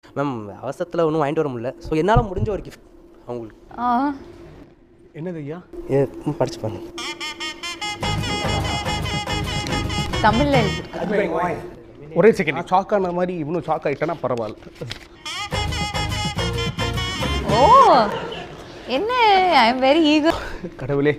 Ma'am அவசரத்தில் ஒன்றும் வாங்கிட்டு வர முடியல ஸோ என்னால் முடிஞ்ச ஒரு கிஃப்ட் அவங்களுக்கு ஆ என்னது ஐயா ஏ, ம், படிச்சு பாருங்க தமிழ்ல எழுதிருக்கு ஒரே செகண்ட் ஷாக் ஆன மாதிரி இவனும் ஷாக் ஆயிட்டானா பரவாயில்ல ஓ என்ன ஐ எம் வெரி ஈகர் கடவுளே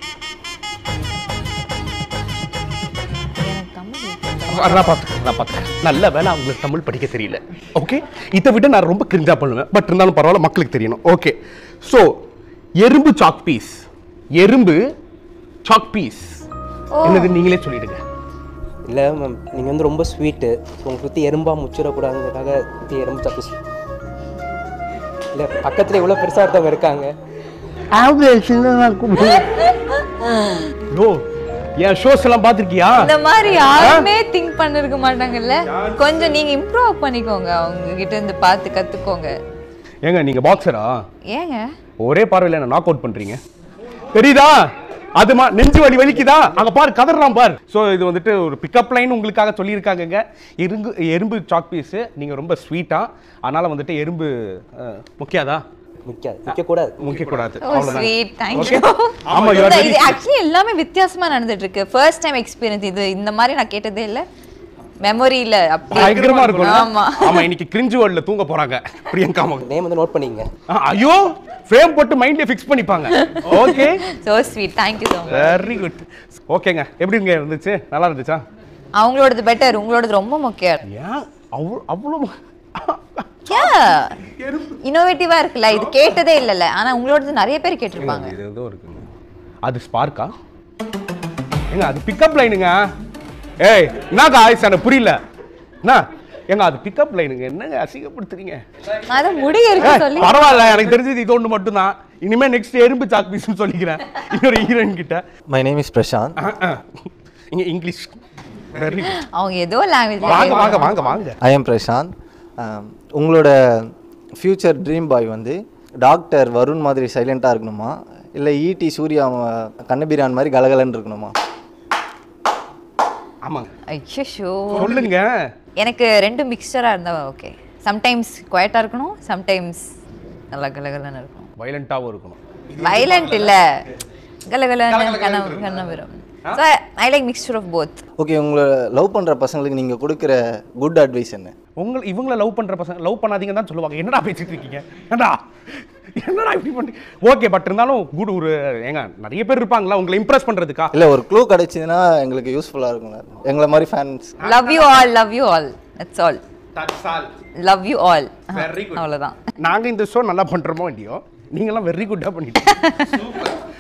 எனக்கு தமிழ் நான் பார்த்துக்கிறேன் நான் பார்த்துக்கிறேன் நல்ல வேலை அவங்களுக்கு தமிழ் படிக்க தெரியல ஓகே இதை விட நான் ரொம்ப கிரிஞ்சா பண்ணுவேன் பட் இருந்தாலும் பரவாயில்ல மக்களுக்கு தெரியணும் ஓகே ஸோ எறும்பு சாக் பீஸ் எறும்பு சாக் பீஸ் என்னது நீங்களே சொல்லிடுங்க இல்லை மேம் நீங்கள் வந்து ரொம்ப ஸ்வீட்டு ஸோ உங்களுக்கு சுற்றி எறும்பாக முச்சிடக்கூடாதுங்கிறதுக்காக சுற்றி எறும்பு தப்பு இல்லை பக்கத்தில் இவ்வளோ பெருசாக ஒருத்தவங்க இருக்காங்க யோ என் ஷோஸ் எல்லாம் பார்த்துருக்கியா இந்த மாதிரி யாருமே திங்க் பண்ணிருக்க மாட்டாங்கல்ல கொஞ்சம் நீங்க இம்ப்ரூவ் பண்ணிக்கோங்க அவங்க கிட்ட இருந்து பார்த்து கத்துக்கோங்க ஏங்க நீங்க பாக்ஸரா ஏங்க ஒரே பார்வையில் என்ன நாக் அவுட் பண்றீங்க தெரியுதா அதுமா நெஞ்சு வலி வலிக்குதா அங்க பாரு கதறான் பார் ஸோ இது வந்துட்டு ஒரு பிக்கப் லைன் உங்களுக்காக சொல்லியிருக்காங்கங்க எறும்பு எறும்பு சாக் பீஸு நீங்கள் ரொம்ப ஸ்வீட்டா அதனால வந்துட்டு எறும்பு அஹ், முக்கியாதா நிற்காது நிற்கக்கூடாது முக்கியக்கூடாது oh sweet thank Okay. You ஆமா, you are very இது ஆக்சுவலி எல்லாமே வித்தியாசமா நடந்துட்டு இருக்கு ஃபர்ஸ்ட் டைம் எக்ஸ்பீரியன்ஸ் இது இந்த மாதிரி நான் கேட்டதே இல்ல மெமரியில அப்படி பயங்கரமா இருக்கும் ஆமா ஆமா இன்னைக்கு கிரிஞ்சு வேர்ல்ட்ல தூங்க போறாங்க பிரியங்கா மகன் நேம் வந்து நோட் பண்ணிக்கங்க ஆ, ஐயோ ஃப்ரேம் போட்டு மைண்ட்ல ஃபிக்ஸ் பண்ணிப்பாங்க okay so sweet thank you so much very good ஓகேங்க எப்படிங்க இருந்துச்சு நல்லா இருந்துச்சா அவங்களோடது பெட்டர் உங்களோடது ரொம்ப முக்கியம் ஏன் அவ்வளோ அவ்வளோ இன்னோவேட்டிவா இருக்குல்ல இது கேட்டதே இல்லல்ல ஆனா உங்களோடது நிறைய பேர் கேட்டிருப்பாங்க இது ஏதோ இருக்குங்க அது ஸ்பார்க்கா ஏங்க அது பிக்கப் லைனுங்க ஏய் என்னக்கா ஆயிஸ் எனக்கு புரியல என்ன ஏங்க அது பிக்கப் லைனுங்க என்னங்க அசிங்கப்படுத்துறீங்க அதான் முடிய இருக்கு ஏய், சொல்லி பரவாயில்ல எனக்கு தெரிஞ்சது இது ஒன்று மட்டும்தான் இனிமே நெக்ஸ்ட் எறும்பு சாக் பீஸ்னு சொல்லிக்கிறேன் இன்னொரு ஹீரோயின் கிட்ட My name is Prashant. அஹ், அஹ். இங்க இங்கிலீஷ் வெரி குட் அவங்க ஏதோ லாங்குவேஜ் வாங்க வாங்க வாங்க வாங்க I am Prashant. Um, உங்களோட ஃப்யூச்சர் ட்ரீம் பாய் வந்து டாக்டர் வருண் மாதிரி சைலண்ட்டாக இருக்கணுமா இல்லை ஈடி சூர்யா அஹ், கண்ணபிரான் மாதிரி கலகலன்னு இருக்கணுமா ஆமாங்க ஐயோ சொல்லுங்க எனக்கு ரெண்டு மிக்சரா இருந்தா ஓகே சம்டைம்ஸ் குவைட்டா இருக்கணும் சம்டைம்ஸ் நல்லா கலகலன்னு இருக்கணும் வயலண்டாகவும் இருக்கணும் வைலண்ட் இல்ல கலகலன்னு கண்ண கண்ண வரும் so I like mixture of both okay உங்களை லவ் பண்ணுற பசங்களுக்கு நீங்கள் கொடுக்குற குட் அட்வைஸ் என்ன உங்களை இவங்கள லவ் பண்ற பசங்க லவ் பண்ணாதீங்கன்னு தான் சொல்லுவாங்க என்னடா பேசிட்டு இருக்கீங்க ஏண்டா என்னடா இப்படி பண்ணி ஓகே பட் இருந்தாலும் குட் ஒரு ஏங்க நிறைய பேர் இருப்பாங்களா உங்களை இம்ப்ரெஸ் பண்றதுக்கா இல்லை ஒரு க்ளூ கிடைச்சதுன்னா எங்களுக்கு யூஸ்ஃபுல்லாக இருக்கும்ல எங்களை மாதிரி fans love you all love you all that's all love you all Very good. அவ்வளவுதான் நாங்க இந்த ஷோ நல்லா பண்றோமோ இல்லையோ நீங்களாம் வெரி குட்டா பண்ணிட்டு